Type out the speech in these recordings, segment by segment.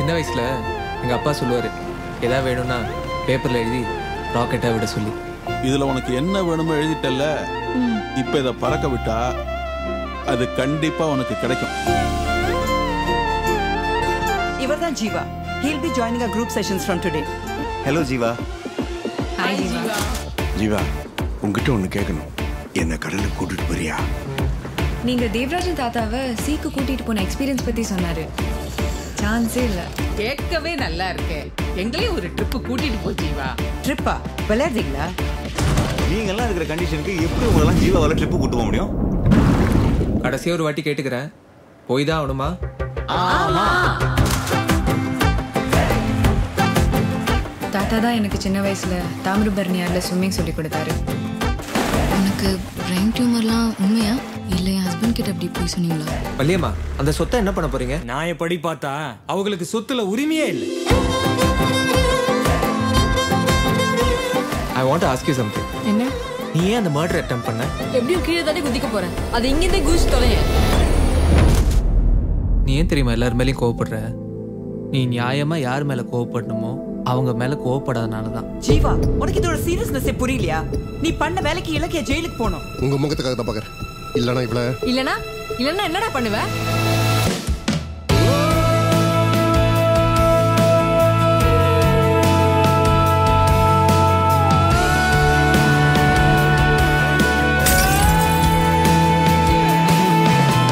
சின்ன வயசுல எங்க அப்பா சொல்லுவாரு ஏதாவது வேணும்னா பேப்பர்ல எழுதி ராக்கெட்டா விட சொல்லி இதுல உனக்கு என்ன வேணுமோ எழுதிட்டல்ல இப்ப இத பறக்க விட்டா அது கண்டிப்பா உனக்கு கிடைக்கும் இவர்தான் Jeeva he'll be joining a group sessions from today hello Jeeva Jeeva உங்ககிட்ட ஒன்று கேட்கணும் என்ன கடலுக்கு கூட்டிட்டு போறியா நீங்க தேவராஜன் தாத்தாவை சீக்கு கூட்டிட்டு போன எக்ஸ்பீரியன்ஸ் பத்தி சொன்னாரு சான்ஸே இல்ல கேட்கவே நல்லா இருக்கே எங்களையும் ஒரு ட்ரிப்பு கூட்டிட்டு போ ஜீவா ட்ரிப்பா விளையாடுறீங்களா நீங்கெல்லாம் இருக்கிற கண்டிஷனுக்கு எப்படி உங்களெல்லாம் ஜீவாவால ட்ரிப்பு கூட்டு போக முடியும் கடைசியா ஒரு வாட்டி கேட்டுக்கிறேன் போய் தான் ஆகணுமா தாத்தா தான் எனக்கு சின்ன வயசுல தாமிரபரணியார்ல ஸ்விம்மிங் சொல்லி கொடுத்தாரு உனக்கு பிரெயின் டியூமர்லாம் உண்மையா இல்ல என் ஹஸ்பண்ட் கிட்ட அப்படி போய் சொன்னீங்களா வள்ளியம்மா அந்த சொத்தை என்ன பண்ண போறீங்க நான் படி பார்த்தா அவங்களுக்கு சொத்துல உரிமையே இல்லை I want ask you something என்ன நீ ஏன் அந்த மர்டர் அட்டம் பண்ண எப்படியும் கீழே தானே குதிக்க போறேன் அது இங்கிருந்தே குதிச்சு தொலையேன் நீ ஏன் தெரியுமா எல்லார் மேலயும் கோவப்படுற நீ நியாயமா யார் மேல கோவப்படணுமோ அவங்க மேல கோவப்படாதனால தான் ஜீவா உனக்கு இதோட சீரியஸ்னஸ் புரியலையா நீ பண்ண வேலைக்கு இலக்கிய ஜெயிலுக்கு போகணும் உங்க முகத்துக்காக தான் பாக்குறேன் இல்லனா இவ்வளவு இல்லனா இல்லனா என்னடா பண்ணுவ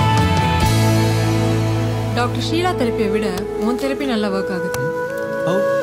டாக்டர் ஷீலா தெரப்பியை விட உன் தெரப்பி நல்லா ஒர்க் ஆகுது ஓ